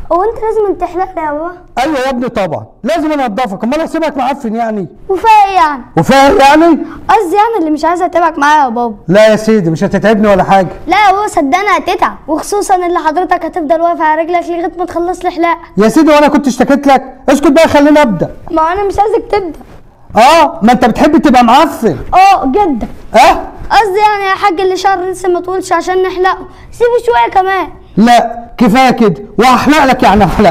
هو انت لازم تحلق لي يا بابا ايوه يا ابني طبعا لازم انضفك امال اسيبك معفن يعني وفيها ايه يعني وفاهم يعني قصدي يعني اللي مش عايزه اتابعك معايا يا بابا لا يا سيدي مش هتتعبني ولا حاجه لا يا بابا صدقني هتتعب وخصوصا اللي حضرتك هتفضل واقف على رجلك لغايه ما تخلص لي حلاقه يا سيدي وانا كنت اشتكيت لك اسكت بقى خليني ابدا ما انا مش عايزك تبدا اه ما انت بتحب تبقى معفن اه جدا اه قصدي يعني يا حاج اللي شعر لسه ما طولش عشان نحلقه سيبه شويه كمان لا كفايه كده وهحلق لك يعني هحلق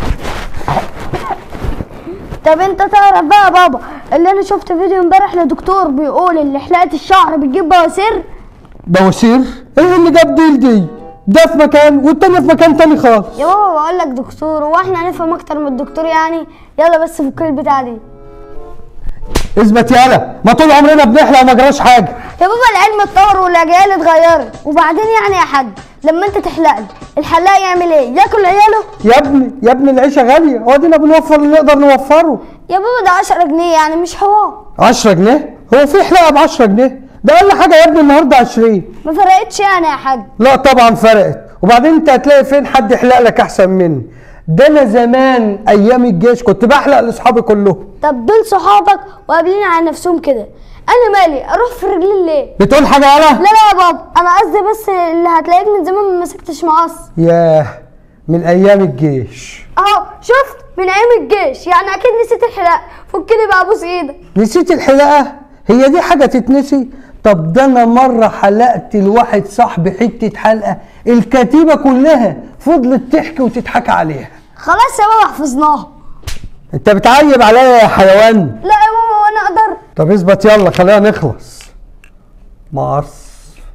طب انت تعرف بقى يا بابا اللي انا شفت فيديو امبارح لدكتور بيقول ان حلاقه الشعر بتجيب بواسير بواسير ايه اللي جاب دي لدي ده في مكان والتاني في مكان تاني خالص يا بابا بقول لك دكتور هو احنا هنفهم اكتر من الدكتور يعني يلا بس فك لي البتاعه دي اثبت يالا ما طول عمرنا بنحلق وما جراش حاجه يا بابا العلم اتطور والاجيال اتغيرت وبعدين يعني يا حاج لما انت تحلق لي الحلاق يعمل ايه ياكل عياله يا ابني يا ابني العيشه غاليه هو ادينا بنوفر اللي نقدر نوفره يا بابا ده 10 جنيه يعني مش حوار 10 جنيه هو في حلاقه ب 10 جنيه ده اقل حاجه يا ابني النهارده 20 ما فرقتش يعني يا حاج لا طبعا فرقت وبعدين انت هتلاقي فين حد يحلق لك احسن مني ده انا زمان ايام الجيش كنت بحلق لاصحابي كلهم طب دول صحابك وقابلين على نفسهم كده انا مالي اروح في رجلين ليه بتقول حاجه لا يالا لا يا بابا انا قصدي بس اللي هتلاقيك من زمان ما مسكتش مقص ياه من ايام الجيش اهو شفت من ايام الجيش يعني اكيد نسيت الحلاق فكني بقى ابوس ايدك نسيت الحلاقه هي دي حاجه تتنسي طب ده انا مره حلقت لواحد صاحبي حته حلقه الكتيبه كلها فضلت تحكي وتضحك عليها خلاص يا بابا حفظناها انت بتعيب عليا يا حيوان لا يا بابا وانا اقدر طب اثبت يلا خلينا نخلص مقص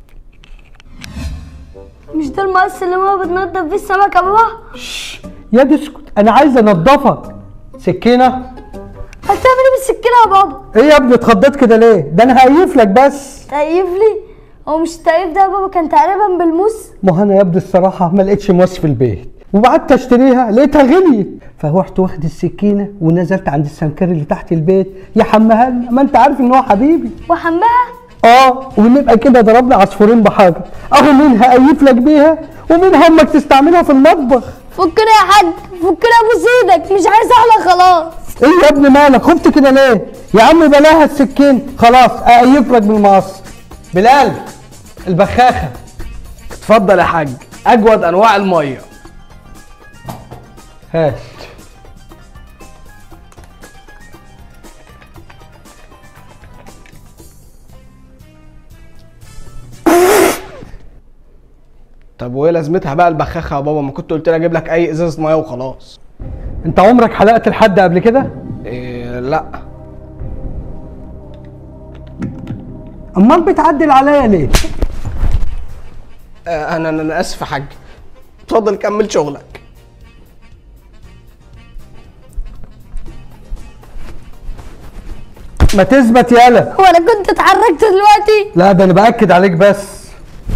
مش ده المقص اللي ماما بتنضف بيه السمك يا بابا يا دي اسكت انا عايز انضفك سكينه هتعمل ايه بالسكينه يا بابا ايه يا ابني اتخضيت كده ليه ده انا هقيف لك بس تقيف لي هو مش التقييف ده يا بابا كان تقريبا بالموس ما هو انا يا ابني الصراحه ما لقيتش موس في البيت وبعدت اشتريها لقيتها غليت فروحت واخد السكينه ونزلت عند السمكري اللي تحت البيت يا حمها لنا ما انت عارف ان هو حبيبي وحمها اه ونبقى كده ضربنا عصفورين بحجر اهو منها قيف لك بيها ومنها امك تستعملها في المطبخ فكنا يا حاج فكنا ابوس ايدك مش عايز احلق خلاص ايه يا ابني مالك خفت كده ليه يا عم بلاها السكين خلاص اقيف لك بالمقص بلال البخاخه اتفضل يا حاج اجود انواع الميه هات طب وايه لازمتها بقى البخاخه يا بابا ما كنت قلت لي اجيب لك اي ازازه ميه وخلاص انت عمرك حلقت لحد قبل كده إيه لا امال بتعدل عليا ليه آه، انا انا اسف يا حاج اتفضل كمل شغلك ما تثبت يالا هو انا كنت اتحركت دلوقتي لا ده انا باكد عليك بس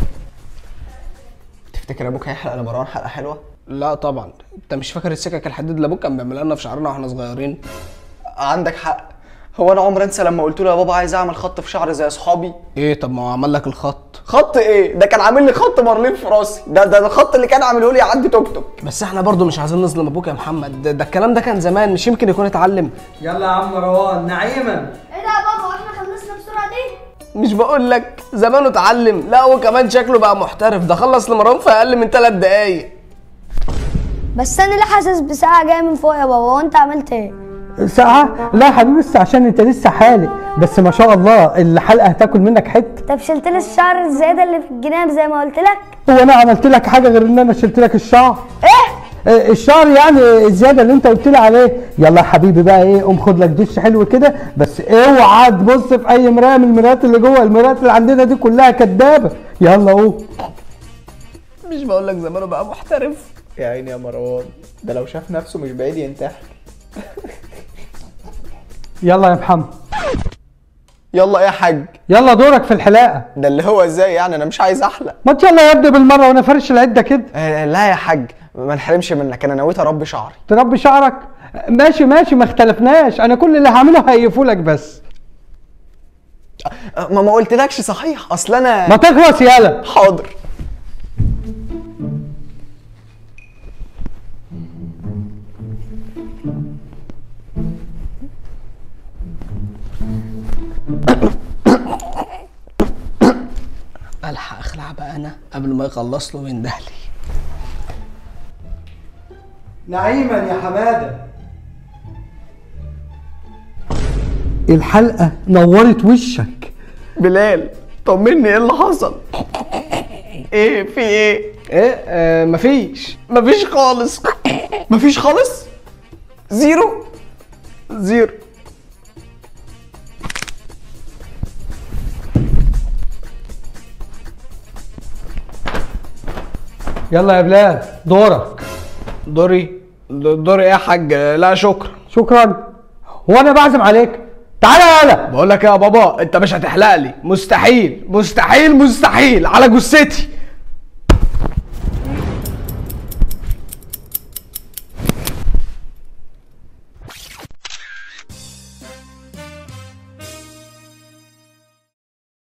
تفتكر ابوك هيحلق لمروان حلقه حلوه لا طبعا انت مش فاكر السكك الحديد اللي ابوك كان بيعملها لنا في شعرنا واحنا صغيرين عندك حق هو انا عمري انسى لما قلت له يا بابا عايز اعمل خط في شعري زي اصحابي ايه طب ما هو عمل لك الخط خط ايه ده كان عامل لي خط مرلين في راسي ده ده الخط اللي كان عامله لي يعدي توك توك بس احنا برضو مش عايزين نظلم ابوك يا محمد ده, ده الكلام ده كان زمان مش يمكن يكون اتعلم يلا يا عم مروان نعيما ايه ده يا بابا واحنا خلصنا بسرعه دي مش بقول لك زمانه اتعلم لا هو كمان شكله بقى محترف ده خلص لمروان في اقل من ثلاث دقايق بس انا ليه حاسس بساعه جايه من فوق يا بابا وانت عملت ايه ساعة لا يا حبيبي بس عشان انت لسه حالق بس ما شاء الله الحلقة هتاكل منك حتة طب شلت لي الشعر الزياده اللي في الجناب زي ما قلت لك هو انا عملت لك حاجة غير ان انا شلت لك الشعر ايه آه، الشعر يعني الزيادة اللي انت قلت لي عليه يلا يا حبيبي بقى ايه قوم خد لك دش حلو كده بس اوعى تبص في اي مراية من المرايات اللي جوه المرايات اللي عندنا دي كلها كدابة يلا قوم مش بقول لك زمانه بقى محترف يا عيني يا مروان ده لو شاف نفسه مش بعيد ينتحر يلا يا محمد يلا يا حاج يلا دورك في الحلاقة ده اللي هو ازاي يعني انا مش عايز احلق ما يلا يا ابني بالمرة وانا فرش العدة كده آه لا يا حاج ما نحرمش منك انا نويت اربي شعري تربي شعرك ماشي ماشي ما اختلفناش انا كل اللي هعمله هيقفولك بس آه، ما ما قلتلكش صحيح اصل انا ما تخلص يالا حاضر الحق اخلع بقى انا قبل ما يخلص له من دهلي نعيما يا حماده الحلقه نورت وشك بلال طمني ايه اللي حصل ايه في ايه ايه آه مفيش مفيش خالص مفيش خالص زيرو زيرو يلا يا بلال دورك دوري د- دوري ايه يا حاج لا شكرا شكرا وانا بعزم عليك تعالى يالا بقول لك إيه يا بابا انت مش هتحلق لي مستحيل مستحيل مستحيل على جثتي